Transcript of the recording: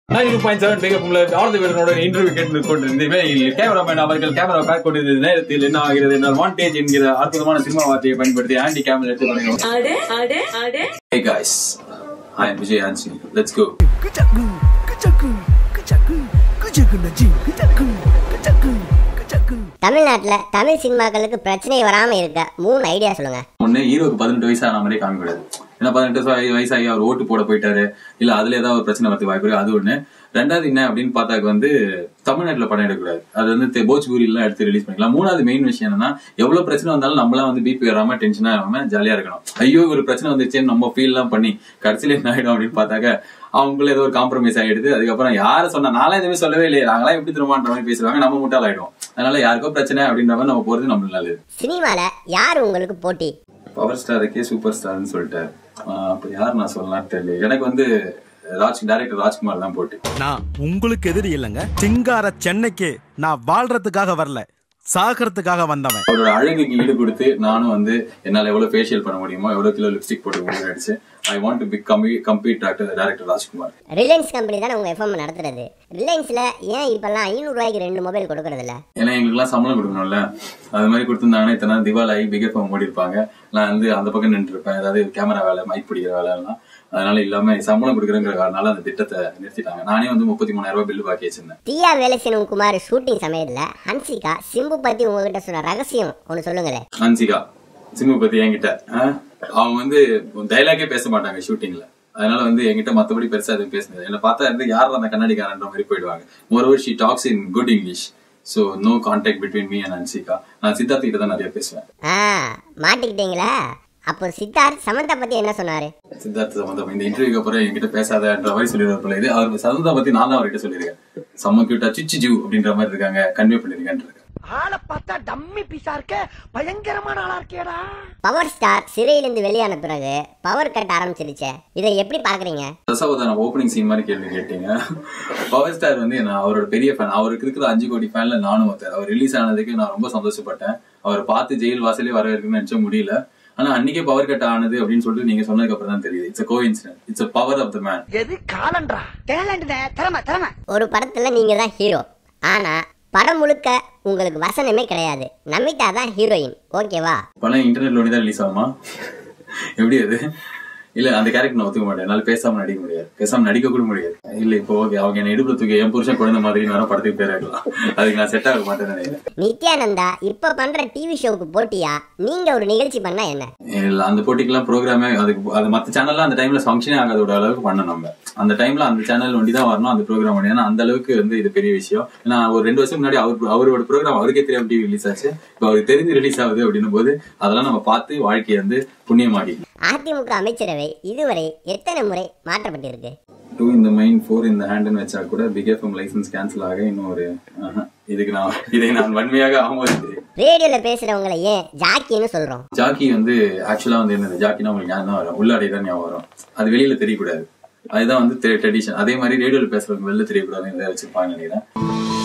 Nine point seven பிகப்ல ஆனந்த வீரனோட interview கேட்டு கொண்டிருந்தேன் கேமராமேன் அவர்கள் கேமரா பேக் கொண்டிருந்த நேரத்தில் என்ன ஆகிறது என்றால் வாண்டேஜ் என்கிற அற்புதமான சினிமா வார்த்தையை பயன்படுத்தி ஆண்டி கேமரா எடுத்து பண்ணிடுவோம் அட அட அட Hey guys, I am Vijay Hansi. Let's go. Kucaku, kucaku, kucaku, kucaku najing, kucaku, kucaku, kucaku. தமிழ்நாட்டில் தமிழ் சினிமாக்களுக்கு பிரச்சனை வராமல் இருக்க மூணு ஐடியா சொல்லுங்க ஒண்ணு ஹீரோக்கு பதினெட்டு வயசு ஆன மாதிரி காமிக்கூடாது ஏன்னா பதினெட்டு வயசு வயசாகி அவர் ஓட்டு போட போயிட்டாரு இல்ல அதுல ஏதாவது ஒரு பிரச்சனை வரதுக்கு வாய்ப்பு இருக்கு அது ஒண்ணு ரெண்டாவது என்ன அப்படின்னு பார்த்தாக்க வந்து தமிழ்நாட்டுல படம் எடுக்கக்கூடாது அது வந்து தெ- போஜ்பூரி எல்லாம் எடுத்து ரிலீஸ் பண்ணிக்கலாம் மூணாவது மெயின் விஷயம் என்னன்னா எவ்வளவு பிரச்சனை வந்தாலும் நம்மளாம் வந்து பிபி வராம டென்ஷனா ஆகாம ஜாலியா இருக்கணும் ஐயோ ஒரு பிரச்சனை வந்துச்சுன்னு நம்ம ஃபீல் எல்லாம் பண்ணி கடைசியில என்ன ஆயிடும் அப்படின்னு பார்த்தாக்க அவங்களும் ஏதோ ஒரு காம்ப்ரமைஸ் ஆயிடுது அதுக்கப்புறம் யார சொன்னா நான்லாம் எதுவுமே சொல்லவே இல்லையே நாங்களாம் எப்படி திரும்பன்ற மாதிரி பேசுவாங்க நம்ம முட்டாள் ஆயிடும் அதனால யாருக்கோ பிரச்சனை அப்படின்ற மாதிரி நம்ம போறது நம்மளுக்கு நல்லது சினிமாவில் யார் உங்களுக்கு போட்டி பவர் ஸ்டாருக்கே சூப்பர் ஸ்டார்னு சொல்லிட்டாரு ஆஹ் அப்ப யார் நான் சொல்லலாம் தெரியல எனக்கு வந்து ராஜ் டைரக்டர் ராஜ்குமார் தான் போட்டி நான் உங்களுக்கு எதிரி இல்லைங்க சிங்கார சென்னைக்கு நான் வாழ்றதுக்காக வரல சாகிறதுக்காக வந்தவன் அவரோட அழகுக்கு ஈடு கொடுத்து நானும் வந்து என்னால எவ்வளவு ஃபேஷியல் பண்ண முடியுமோ எவ்வளவு கிலோ லிப்ஸ்டிக் போட்டு முடியும் அடிச்சு ஐ வாண்ட் டு பி கம்பி compete doctor director Rajkumar Reliance company தானே உங்கள் எஃப்எம் நடத்துறது ரிலையன்ஸில் ஏன் இப்போல்லாம் ஐநூறுரூவாய்க்கு ரெண்டு மொபைல் கொடுக்கறதில்ல ஏன்னா எங்களுக்குலாம் சம்பளம் கொடுக்கணும்ல அது மாதிரி கொடுத்துருந்தாங்கன்னா இத்தனை நாள் திவால் ஆகி பிகே ஃபார்ம் ஓடி இருப்பாங்க நான் வந்து அந்த பக்கம் நின்று இருப்பேன் அதாவது கேமரா வேலை மைக் பிடிக்கிற வேலை எல்லாம் அதனால இல்லாம சம்பளம் கொடுக்குறங்கிற காரணால அந்த திட்டத்தை நிறுத்திட்டாங்க நானே வந்து முப்பத்தி மூணாயிரம் ரூபாய் பில்லு பாக்கி வச்சிருந்தேன் டிஆர் வேலைசேனன் குமார் ஷூட்டிங் சமயத்தில் ஹன்சிகா சிம்பு பற்றி உங்ககிட்ட சொன்ன ரகசியம் ஒன்று சொல்லுங்களேன் ஹன்சிகா சிம்மு பத்தி என்கிட்ட ஆ? அவங்க வந்து டைலாகே பேச மாட்டாங்க ஷூட்டிங்ல அதனால வந்து என்கிட்ட மத்தபடி பெருசா எதுவும் பேசுனது என்ன பார்த்தா இருந்து யார் அந்த கண்ணாடிக்காரன்ற மாதிரி போயிடுவாங்க moreover she talks in good English so no contact between me and Hansika நான் சித்தார்த் கிட்ட தான் நிறைய பேசுவேன் ஆ மாட்டிக்கிட்டீங்களா அப்போ சித்தார்த் சமந்தா பற்றி என்ன சொன்னார் சித்தார்த் சம்பந்தம் இந்த இன்டர்வியூக்கு அப்புறம் என்கிட்ட பேசாதன்ற மாதிரி சொல்லிடுவார் இது அவர் சந்தா பத்தி நான் தான் அவர்கிட்ட சொல்லியிருக்கேன் செம்ம கியூட்டா சிச்சு ஜூ அப்படின்ற மாதிரி இருக்காங்க கன்வே பண்ணிருக்கேன் ஆளை பார்த்தா டம்மி பீஸா இருக்க பயங்கரமான ஆளா இருக்கேடா பவர் ஸ்டார் சிறையிலிருந்து வெளியான பிறகு பவர் கட் ஆரம்பிச்சிருச்சே இதை எப்படி பார்க்குறீங்க தசாவதான ஓப்பனிங் சீன் மாதிரி கேள்வி கேட்டீங்க பவர் ஸ்டார் வந்து நான் அவரோட பெரிய ஃபேன் அவருக்கு இருக்கிற அஞ்சு கோடி ஃபேன்ல நானும் ஒருத்தர் அவர் ரிலீஸ் ஆனதுக்கு நான் ரொம்ப சந்தோஷப்பட்டேன் அவர் பார்த்து ஜெயில் வாசலே வரவேற்கணும்னு நினைச்ச முடியல ஆனா அன்னைக்கே பவர் கட் ஆனது அப்படின்னு சொல்லிட்டு நீங்க சொன்னதுக்கு அப்புறம் தான் தெரியுது it's coincident it's power of the man எது காலன்றா டேலண்ட் திறமை திறமை ஒரு படத்தில் நீங்கள் தான் ஹீரோ ஆனால் படம் முழுக்க உங்களுக்கு வசனமே கிடையாது நமிதா தான் ஹீரோயின் ஓகேவா படம் இன்டர்நெட்ல ஒன்று தான் ரிலீஸ் ஆகுமா எப்படி அது இல்ல அந்த கேரக்டர் நான் ஒத்துக்க மாட்டேன் என்னால பேசாம நடிக்க முடியாது பேசாம நடிக்க கூட முடியாது இல்ல இப்போ ஓகே அவங்க என்ன இடுப்புல தூக்கி என் புருஷன் குழந்தை மாதிரி நான் படத்துக்கு பேர் ஆகலாம் அதுக்கு நான் செட் ஆக மாட்டேன்னு நினைக்கிறேன் நித்யானந்தா இப்போ பண்ணுற டிவி ஷோவுக்கு போட்டியா நீங்கள் ஒரு நிகழ்ச்சி பண்ணால் என்ன இல்ல அந்த போட்டிக்கெல்லாம் ப்ரோக்ராமே அதுக்கு அது மத்த சேனல்ல அந்த டைம்ல ஃபங்க்ஷனே ஆகாதோட அளவுக்கு பண்ண நம்ம அந்த டைம்ல அந்த சேனல் ஒண்டி தான் வரணும் அந்த ப்ரோக்ராம் பண்ணி ஏன்னா அந்த அளவுக்கு வந்து இது பெரிய விஷயம் ஏன்னா ஒரு ரெண்டு வருஷம் முன்னாடி அவர் அவரோட ப்ரோக்ராம் அவருக்கே தெரியாம டிவி ரிலீஸ் ஆச்சு இப்போ அவருக்கு தெரிஞ்சு ரிலீஸ் ஆகுது அப்படின்னும் போது அதெல்லாம் நம்ம பார்த்து வாழ்க்கையை வந்து புண்ணியமாக்கி அதிமுக அமைச்சரவை இதுவரை எத்தனை முறை மாற்றப்பட்டிருக்கு டூ இந்த மைண்ட் ஃபோர் இந்த ஹேண்ட்னு வச்சா கூட பிக் எஃப்எம் லைசன்ஸ் கேன்சல் ஆக இன்னும் ஒரு ஆஹா, இதுக்கு நான் இதை நான் வன்மையாக ஆமோதிக்கிறேன் ரேடியோவில் பேசுகிறவங்களை ஏன் ஜாக்கின்னு சொல்கிறோம் ஜாக்கி வந்து ஆக்சுவலா வந்து என்னது ஜாக்கினா உங்களுக்கு ஞாபகம் தான் வரும் உள்ளாடை தான் ஞாபகம் வரும் அது வெளியில தெரியக்கூடாது அதுதான் வந்து ட்ரெடிஷன் அதே மாதிரி ரேடியோல பேசுறவங்க வெளில தெரியக்கூடாதுன்னு இதை வச்சிருப்பாங்க நினைக்கிறேன்